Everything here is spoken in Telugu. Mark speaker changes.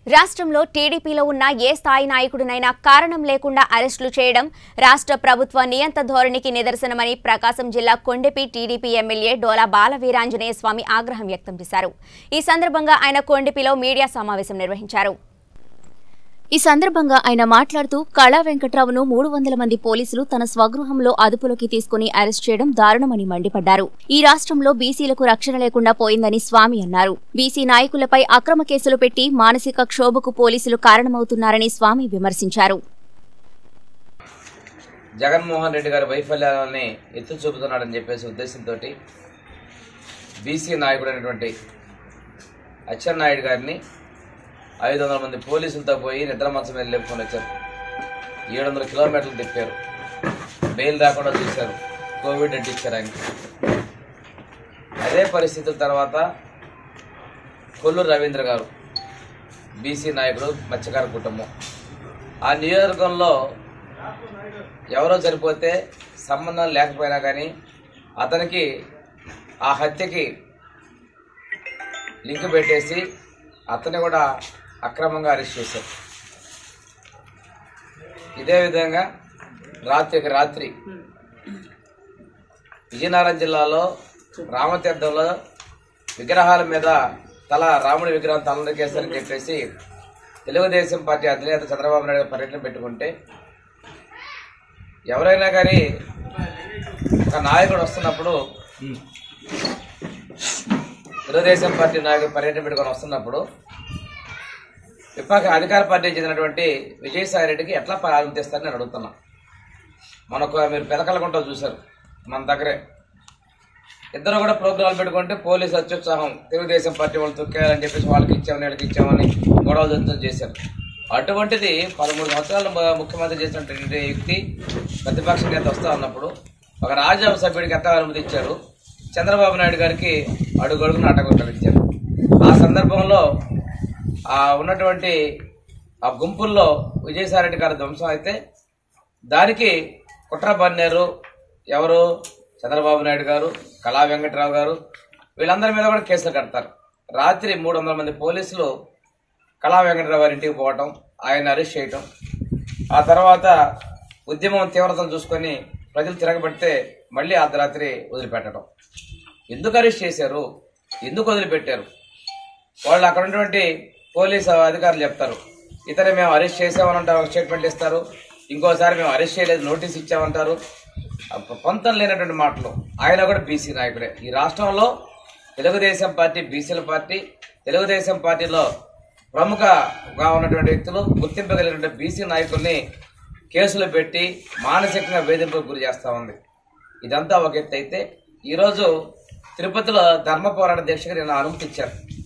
Speaker 1: రాష్ట్రంలో టీడీపీలో ఉన్న ఏ స్థాయి నాయకుడినైనా కారణం లేకుండా అరెస్టులు చేయడం రాష్ట్ర ప్రభుత్వ నియంత ధోరణికి నిదర్శనమని ప్రకాశం జిల్లా కొండెపి టీడీపీ ఎమ్మెల్యే డోలా బాలవీరాంజనేయ స్వామి ఆగ్రహం వ్యక్తం చేశారు ఈ సందర్భంగా ఆయన కొండెపిలో మీడియా సమావేశం నిర్వహించారు ఈ సందర్భంగా ఆయన మాట్లాడుతూ కళా వెంకట్రావును మూడు వందల మంది పోలీసులు తన స్వగృహంలో అదుపులోకి తీసుకుని అరెస్ట్ చేయడం దారుణమని మండిపడ్డారు ఈ రాష్ట్రంలో బీసీలకు రక్షణ లేకుండా పోయిందని స్వామి అన్నారు బీసీ నాయకులపై అక్రమ కేసులు పెట్టి మానసిక క్షోభకు పోలీసులు కారణమవుతున్నారని స్వామి విమర్శించారు
Speaker 2: జగన్మోహన్ రెడ్డి గారి వైఫల్యాలని ఎత్తు చూపుతున్నాడని చెప్పేసి ఉద్దేశంతో బీసీ నాయకుడు అయినటువంటి అచ్చెన్నాయుడు గారిని ఐదు వందల మంది పోలీసులతో పోయి నిద్ర మంచం మీద లేపుకొని వచ్చారు ఏడు వందల కిలోమీటర్లు తిప్పారు బెయిల్ రాకుండా చూశారు కోవిడ్ అంటించారు ఆయనకి అదే పరిస్థితుల తర్వాత కొల్లూరు రవీంద్ర గారు బీసీ నాయకుడు మత్స్యకార కుటుంబం ఆ నియోజకవర్గంలో ఎవరో చనిపోతే సంబంధం లేకపోయినా కానీ అతనికి ఆ హత్యకి లింక్ పెట్టేసి అతన్ని కూడా అక్రమంగా అరెస్ట్ చేశారు ఇదే విధంగా రాత్రికి రాత్రి విజయనగరం జిల్లాలో రామతీర్థంలో విగ్రహాల మీద తల రాముడి విగ్రహం తలనకేసని చెప్పేసి తెలుగుదేశం పార్టీ అధినేత చంద్రబాబు నాయుడు గారు పర్యటన పెట్టుకుంటే ఎవరైనా కానీ ఒక నాయకుడు వస్తున్నప్పుడు తెలుగుదేశం పార్టీ నాయకుడు పర్యటన పెట్టుకొని వస్తున్నప్పుడు విపక్ష అధికార పార్టీకి చెందినటువంటి విజయసాయి రెడ్డికి ఎట్లా ప్రారంభిస్తారని నేను అడుగుతున్నా మనకు మీరు పెదకలకుంటా చూశారు మన దగ్గరే ఇద్దరు కూడా ప్రోగ్రాంలు పెట్టుకుంటే పోలీసు అత్యుత్సాహం తెలుగుదేశం పార్టీ వాళ్ళు తొక్కేయాలని చెప్పేసి వాళ్ళకి ఇచ్చామని వీళ్ళకి ఇచ్చామని గొడవలు జరుగుతుంది చేశారు అటువంటిది పదమూడు సంవత్సరాలు ము- ముఖ్యమంత్రి చేసినటువంటి వ్యక్తి ప్రతిపక్ష నేత వస్తా ఉన్నప్పుడు ఒక రాజ్యసభ సభ్యుడికి ఎంత అనుమతి ఇచ్చారు చంద్రబాబు నాయుడు గారికి అడుగడుగున అడ్డగొట్టారు ఆ సందర్భంలో ఆ ఉన్నటువంటి ఆ గుంపుల్లో విజయసాయిరెడ్డి గారి ధ్వంసం అయితే దానికి కుట్ర బన్నేరు ఎవరు చంద్రబాబు నాయుడు గారు కళా వెంకట్రావు గారు వీళ్ళందరి మీద కూడా కేసులు కడతారు రాత్రి మూడు వందల మంది పోలీసులు కళా వెంకట్రావు గారి ఇంటికి పోవటం ఆయన అరెస్ట్ చేయటం ఆ తర్వాత ఉద్యమం తీవ్రతను చూసుకొని ప్రజలు తిరగబడితే మళ్ళీ అర్ధరాత్రి వదిలిపెట్టడం ఎందుకు అరెస్ట్ చేశారు ఎందుకు వదిలిపెట్టారు వాళ్ళు అక్కడ ఉన్నటువంటి పోలీసు అధికారులు చెప్తారు ఇతర మేము అరెస్ట్ చేసామని అంటారు ఒక స్టేట్మెంట్ ఇస్తారు ఇంకోసారి మేము అరెస్ట్ చేయలేదు నోటీస్ ఇచ్చామంటారు అప్ప- పొంతం లేనటువంటి మాటలు ఆయన కూడా బీసీ నాయకుడే ఈ రాష్ట్రంలో తెలుగుదేశం పార్టీ బీసీల పార్టీ తెలుగుదేశం పార్టీలో ప్రముఖగా ఉన్నటువంటి వ్యక్తులు గుర్తింపు కలిగినటువంటి బీసీ నాయకుల్ని కేసులు పెట్టి మానసికంగా వేధింపులకు గురి చేస్తూ ఉంది ఇదంతా ఒక ఎత్తు అయితే ఈరోజు తిరుపతిలో ధర్మ పోరాట దీక్షకు నేను అనుమతి ఇచ్చారు